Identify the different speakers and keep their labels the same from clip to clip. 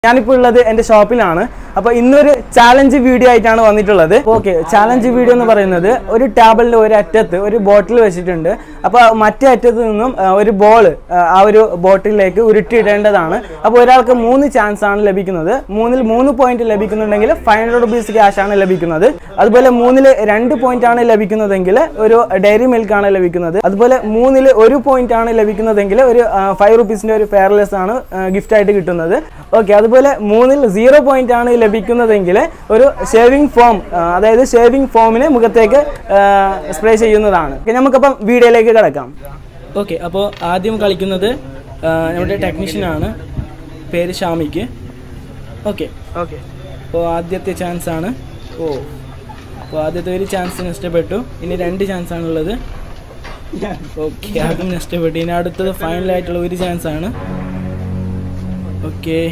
Speaker 1: ഞാനിപ്പോൾ ഉള്ളത് എൻ്റെ ഷോപ്പിലാണ് അപ്പോൾ ഇന്നൊരു ചാലഞ്ച് വീഡിയോ ആയിട്ടാണ് വന്നിട്ടുള്ളത് ഓക്കെ ചാലഞ്ച് വീഡിയോ എന്ന് പറയുന്നത് ഒരു ടേബിളിൻ്റെ ഒരു അറ്റത്ത് ഒരു ബോട്ടിൽ വെച്ചിട്ടുണ്ട് അപ്പോൾ മറ്റേ അറ്റത്ത് നിന്നും ആ, ഒരു ബോൾ ആ ഒരു ബോട്ടിലേക്ക് ഉരുട്ടിയിടേണ്ടതാണ് അപ്പോൾ ഒരാൾക്ക് മൂന്ന് ചാൻസ് ആണ് ലഭിക്കുന്നത് മൂന്നിൽ മൂന്ന് പോയിന്റ് ലഭിക്കുന്നുണ്ടെങ്കിൽ ഫൈവ് ഹൺഡ്രഡ് റുപ്പീസ് ക്യാഷ് ആണ് ലഭിക്കുന്നത് അതുപോലെ മൂന്നിൽ രണ്ട് പോയിന്റ് ആണ് ലഭിക്കുന്നതെങ്കിൽ ഒരു ഡയറി മിൽക്ക് ആണ് ലഭിക്കുന്നത് അതുപോലെ മൂന്നിൽ ഒരു പോയിന്റ് ആണ് ലഭിക്കുന്നതെങ്കിൽ ഒരു ഫൈവ് റുപ്പീസിന്റെ ഒരു ഫെയർലെസ് ആണ് ഗിഫ്റ്റ് ആയിട്ട് കിട്ടുന്നത് ഓക്കെ അതുപോലെ മൂന്നിൽ സീറോ പോയിന്റ് ആണ് ലഭിക്കുന്നതെങ്കിൽ ഒരു ഷേവിംഗ് ഫോം അതായത് ഷേവിംഗ് ഫോമിന് മുഖത്തേക്ക് സ്പ്രേ ചെയ്യുന്നതാണ് Okay, നമുക്കപ്പം വീഡിയോയിലേക്ക് കിടക്കാം ഓക്കെ അപ്പോൾ ആദ്യം കളിക്കുന്നത് ആ, നമ്മുടെ ടെക്നീഷ്യനാണ് പേര് ഷാമിക്ക് ഓക്കെ
Speaker 2: ഓക്കെ
Speaker 1: അപ്പോൾ ആദ്യത്തെ ചാൻസ് ആണ് ഓ അപ്പോൾ ആദ്യത്തെ ഒരു ചാൻസ് നഷ്ടപ്പെട്ടു ഇനി രണ്ട് ചാൻസ് ആണുള്ളത് ഓക്കെ അതും നഷ്ടപ്പെട്ടു ഇനി അടുത്തത് ഫൈനലായിട്ടുള്ള ഒരു ചാൻസ് ആണ് ഓക്കെ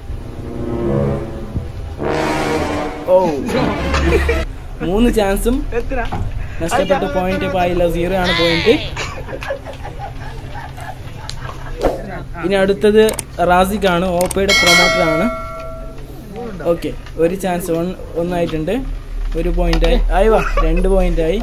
Speaker 1: ഓ മൂന്ന് ചാൻസും
Speaker 2: എത്ര
Speaker 1: നഷ്ടപ്പെട്ട പോയിന്റ് ആയില്ല സീറോ ആണ് പോയിന്റ് ഇനി അടുത്തത് റാസിക്കാണ് ഓപ്പയുടെ പ്രൊമോട്ടർ ആണ് ഓക്കെ ഒരു ചാൻസ് വൺ ഒന്നായിട്ടുണ്ട് ഒരു പോയിന്റ് ആയി ആയി വാ രണ്ട് പോയിന്റ് ആയി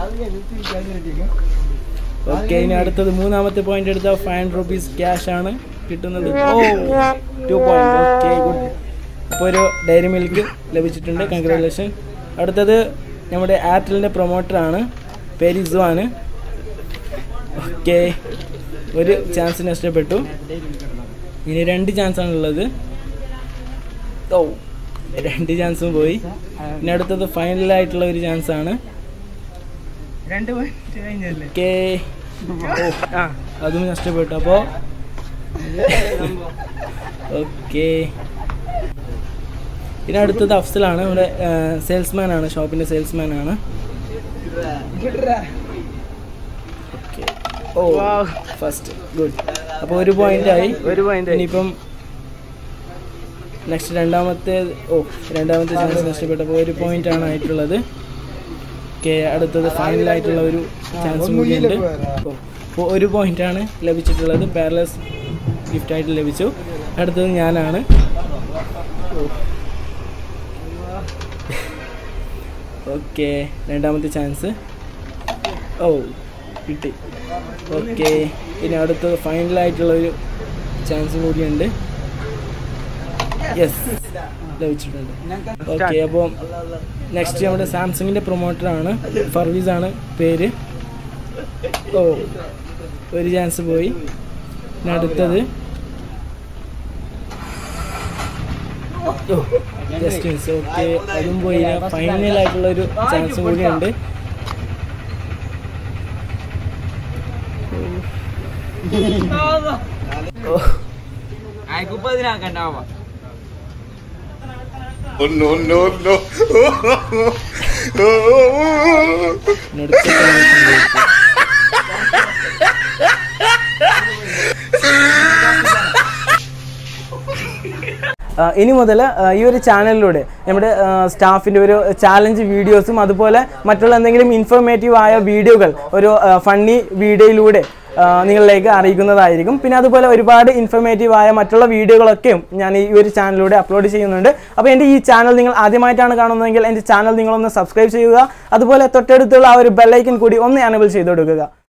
Speaker 1: ഓക്കെ ഇനി അടുത്തത് മൂന്നാമത്തെ പോയിന്റ് എടുത്താൽ ഫൈവ് ഹൺഡ്രഡ് റുപ്പീസ് ക്യാഷ് ആണ് കിട്ടുന്നത് ഓ ടു പോയിന്റ് ഓക്കെ ഗുഡ് അപ്പോൾ ഒരു ഡയറി മിൽക്ക് ലഭിച്ചിട്ടുണ്ട് കൺഗ്രാറ്റുലേഷൻ അടുത്തത് നമ്മുടെ ആർട്ടലിൻ്റെ പ്രൊമോട്ടറാണ് പേര് ഇസുവാണ് ഓക്കെ ഒരു ചാൻസ് നഷ്ടപ്പെട്ടു ഇനി രണ്ട് ചാൻസ് ആണുള്ളത് ഓ രണ്ട് ചാൻസും പോയി ഇനി അടുത്തത് ഫൈനലായിട്ടുള്ള ഒരു ചാൻസ് ആണ്
Speaker 2: രണ്ട് പോയിന്റ് കഴിഞ്ഞല്ലേ
Speaker 1: ഓക്കെ
Speaker 2: ആ
Speaker 1: അതും നഷ്ടപ്പെട്ടു അപ്പോൾ ഓക്കെ ഇനി അടുത്തത് അഫ്സലാണ് നമ്മുടെ സെയിൽസ്മാൻ ആണ് ഷോപ്പിന്റെ സെയിൽസ്മാൻ ആണ് ഓക്കെ ഓ
Speaker 2: Wow.
Speaker 1: ഫസ്റ്റ് ഗുഡ് അപ്പോൾ ഒരു പോയിന്റ് ആയി
Speaker 2: ഒരു പോയിന്റ്
Speaker 1: ഇനിയിപ്പം നെക്സ്റ്റ് രണ്ടാമത്തെ ഓ രണ്ടാമത്തെ ചാൻസ് നഷ്ടപ്പെട്ടപ്പോൾ ഒരു പോയിന്റ് ആണ് ആയിട്ടുള്ളത് ഓക്കെ അടുത്തത് ഫൈനൽ ആയിട്ടുള്ള ഒരു ചാൻസ് കൂടിയുണ്ട് ഓ അപ്പോൾ ഒരു പോയിന്റ് ആണ് ലഭിച്ചിട്ടുള്ളത് പാരലസ് ഗിഫ്റ്റ് ആയിട്ട് ലഭിച്ചു അടുത്തത് ഞാനാണ് ഓക്കെ രണ്ടാമത്തെ ചാൻസ് ഓ കിട്ടി ഓക്കെ ഇനി അടുത്തത് ഫൈനലായിട്ടുള്ള ഒരു ചാൻസ് കൂടിയുണ്ട് യെസ് ലഭിച്ചിട്ടുണ്ട് ഓക്കെ അപ്പോൾ നെക്സ്റ്റ് നമ്മുടെ സാംസങ്ങിൻ്റെ പ്രൊമോട്ടറാണ് ഫർവീസ് ആണ് പേര് ഓ ഒരു ചാൻസ് പോയി ഇനി അടുത്തത് ഓ ജസ്റ്റ് മിസ് ഓക്കെ അതും പോയി ഫൈനലായിട്ടുള്ള ഒരു ചാൻസ് കൂടിയുണ്ട് ഓ
Speaker 2: അയക്കുമ്പോ ഇതിനാക്കണ്ടാവാ
Speaker 3: Oh, no, no, no.
Speaker 1: ഇനി അടുത്ത chance ഉണ്ട്. ആ, ഇനി മുതൽ ഈ ഒരു ചാനലിലൂടെ നമ്മുടെ സ്റ്റാഫിൻ്റെ ഒരു ചാലഞ്ച് വീഡിയോസും അതുപോലെ മറ്റുള്ള എന്തെങ്കിലും ഇൻഫോർമേറ്റീവ് ആയ വീഡിയോകൾ ഒരു ഫണ്ണി വീഡിയോയിലൂടെ ആ, നിങ്ങളിലേക്ക് അറിയിക്കുന്നതായിരിക്കും പിന്നെ അതുപോലെ ഒരുപാട് ഇൻഫോർമേറ്റീവ് ആയ മറ്റുള്ള വീഡിയോകളൊക്കെയും ഞാൻ ഈ ഒരു ചാനലിലൂടെ അപ്ലോഡ് ചെയ്യുന്നുണ്ട് അപ്പോൾ എൻ്റെ ഈ ചാനൽ നിങ്ങൾ ആദ്യമായിട്ടാണ് കാണുന്നതെങ്കിൽ എൻ്റെ ചാനൽ നിങ്ങളൊന്ന് സബ്സ്ക്രൈബ് ചെയ്യുക അതുപോലെ തൊട്ടടുത്തുള്ള ആ ഒരു ബെല്ലൈക്കൻ കൂടി ഒന്ന് എനബിൾ ചെയ്ത് കൊടുക്കുക